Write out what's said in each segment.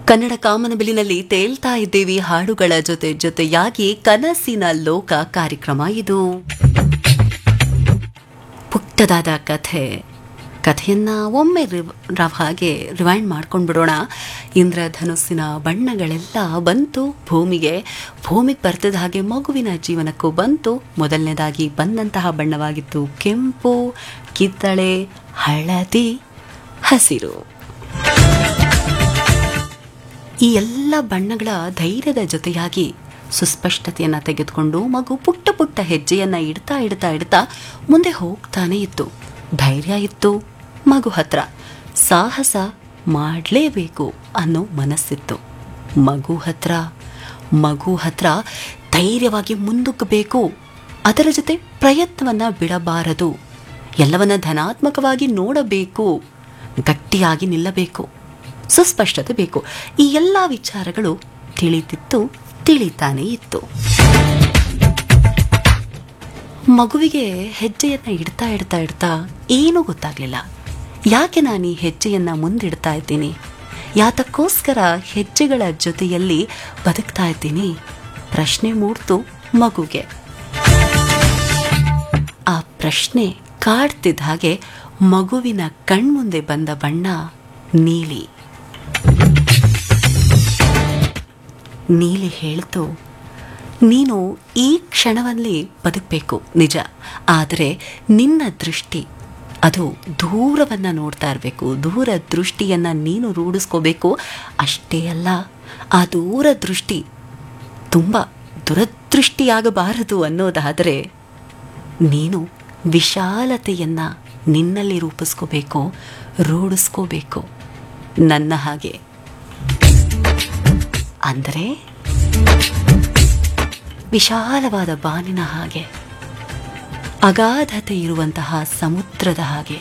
ಕನ್ನಡ ಕಾಮನಬಿಲಿನಲ್ಲಿ ತೇಲ್ತಾ ಇದ್ದೀವಿ ಹಾಡುಗಳ ಜೊತೆ ಜೊತೆಯಾಗಿ ಕನಸಿನ ಲೋಕ ಕಾರ್ಯಕ್ರಮ ಇದು ಪುಟ್ಟದಾದ ಕಥೆ ಕಥೆಯನ್ನ ಒಮ್ಮೆ ರಿವ್ ರವ್ ಹಾಗೆ ರಿವೈಂಡ್ ಮಾಡ್ಕೊಂಡು ಬಿಡೋಣ ಇಂದ್ರಧನುಸ್ಸಿನ ಬಣ್ಣಗಳೆಲ್ಲ ಬಂತು ಭೂಮಿಗೆ ಭೂಮಿಗೆ ಬರ್ತಿದ್ದ ಹಾಗೆ ಮಗುವಿನ ಜೀವನಕ್ಕೂ ಬಂತು ಮೊದಲನೇದಾಗಿ ಬಂದಂತಹ ಬಣ್ಣವಾಗಿತ್ತು ಕೆಂಪು ಕಿತ್ತಳೆ ಹಳದಿ ಹಸಿರು ಈ ಎಲ್ಲ ಬಣ್ಣಗಳ ಧೈರ್ಯದ ಜೊತೆಯಾಗಿ ಸುಸ್ಪಷ್ಟತೆಯನ್ನ ತೆಗೆದುಕೊಂಡು ಮಗು ಪುಟ್ಟ ಪುಟ್ಟ ಹೆಜ್ಜೆಯನ್ನ ಇಡ್ತಾ ಇಡ್ತಾ ಇಡ್ತಾ ಮುಂದೆ ಹೋಗ್ತಾನೆ ಇತ್ತು ಧೈರ್ಯ ಇತ್ತು ಮಗು ಹತ್ರ ಸಾಹಸ ಮಾಡಲೇಬೇಕು ಅನ್ನೋ ಮನಸ್ಸಿತ್ತು ಮಗು ಹತ್ರ ಮಗು ಹತ್ರ ಧೈರ್ಯವಾಗಿ ಮುಂದುಕ್ಕಬೇಕು ಅದರ ಜೊತೆ ಪ್ರಯತ್ನವನ್ನ ಬಿಡಬಾರದು ಎಲ್ಲವನ್ನ ಧನಾತ್ಮಕವಾಗಿ ನೋಡಬೇಕು ಗಟ್ಟಿಯಾಗಿ ನಿಲ್ಲಬೇಕು ಸುಸ್ಪಷ್ಟತೆ ಬೇಕು ಈ ಎಲ್ಲ ವಿಚಾರಗಳು ತಿಳಿದಿತ್ತು ತಿಳಿತಾನೇ ಇತ್ತು ಮಗುವಿಗೆ ಹೆಜ್ಜೆಯನ್ನ ಇಡ್ತಾ ಇಡ್ತಾ ಇಡ್ತಾ ಏನೂ ಗೊತ್ತಾಗ್ಲಿಲ್ಲ ಯಾಕೆ ನಾನು ಈ ಹೆಜ್ಜೆಯನ್ನ ಮುಂದಿಡ್ತಾ ಇದ್ದೀನಿ ಯಾತಕ್ಕೋಸ್ಕರ ಹೆಜ್ಜೆಗಳ ಜೊತೆಯಲ್ಲಿ ಬದುಕ್ತಾ ಇದ್ದೀನಿ ಪ್ರಶ್ನೆ ಮೂಡ್ತು ಮಗುಗೆ ಆ ಪ್ರಶ್ನೆ ಕಾಡ್ತಿದ್ದ ಹಾಗೆ ಮಗುವಿನ ಕಣ್ಮುಂದೆ ಬಂದ ಬಣ್ಣ ನೀಲಿ ನೀಲಿ ಹೇಳ್ತು ನೀನು ಈ ಕ್ಷಣದಲ್ಲಿ ಬದುಕಬೇಕು ನಿಜ ಆದರೆ ನಿನ್ನ ದೃಷ್ಟಿ ಅದು ದೂರವನ್ನ ನೋಡ್ತಾ ಇರಬೇಕು ದೂರ ದೃಷ್ಟಿಯನ್ನ ನೀನು ರೂಢಿಸ್ಕೋಬೇಕು ಅಷ್ಟೇ ಅಲ್ಲ ಆ ದೂರ ದೃಷ್ಟಿ ತುಂಬ ದುರದೃಷ್ಟಿಯಾಗಬಾರದು ಅನ್ನೋದಾದರೆ ನೀನು ವಿಶಾಲತೆಯನ್ನ ನಿನ್ನಲ್ಲಿ ರೂಪಿಸ್ಕೋಬೇಕು ರೂಢಿಸ್ಕೋಬೇಕು ನನ್ನ ಹಾಗೆ ಅಂದರೆ ವಿಶಾಲವಾದ ಬಾನಿನ ಹಾಗೆ ಅಗಾಧತೆ ಇರುವಂತಹ ಸಮುದ್ರದ ಹಾಗೆ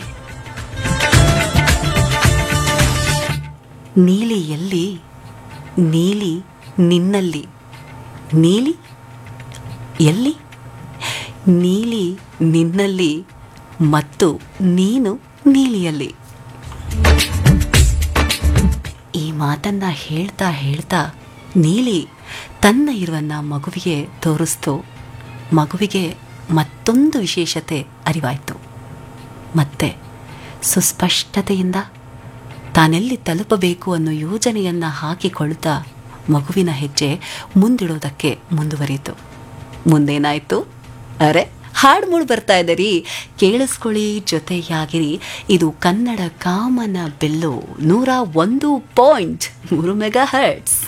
ನೀಲಿ ಎಲ್ಲಿ ನೀಲಿ ನಿನ್ನಲ್ಲಿ ನೀಲಿ ಎಲ್ಲಿ ನೀಲಿ ನಿನ್ನಲ್ಲಿ ಮತ್ತು ನೀನು ನೀಲಿಯಲ್ಲಿ ಈ ಮಾತನ್ನ ಹೇಳ್ತಾ ಹೇಳ್ತಾ ನೀಲಿ ತನ್ನ ಇರುವನ್ನ ಮಗುವಿಗೆ ತೋರಿಸ್ತು ಮಗುವಿಗೆ ಮತ್ತೊಂದು ವಿಶೇಷತೆ ಅರಿವಾಯಿತು ಮತ್ತೆ ಸುಸ್ಪಷ್ಟತೆಯಿಂದ ತಾನೆಲ್ಲಿ ತಲುಪಬೇಕು ಅನ್ನೋ ಯೋಜನೆಯನ್ನ ಹಾಕಿಕೊಳ್ತಾ ಮಗುವಿನ ಹೆಜ್ಜೆ ಮುಂದಿಡೋದಕ್ಕೆ ಮುಂದುವರಿಯಿತು ಮುಂದೇನಾಯ್ತು ಅರೆ ಹಾಡು ಮೂಡ್ ಬರ್ತಾ ಇದೆ ರೀ ಕೇಳಿಸ್ಕೊಳ್ಳಿ ಜೊತೆಯಾಗಿರಿ ಇದು ಕನ್ನಡ ಕಾಮನ ಬೆಲ್ಲು ನೂರ ಒಂದು ಪಾಯಿಂಟ್ ಮೂರು ಮೆಗಾ ಹರ್ಟ್ಸ್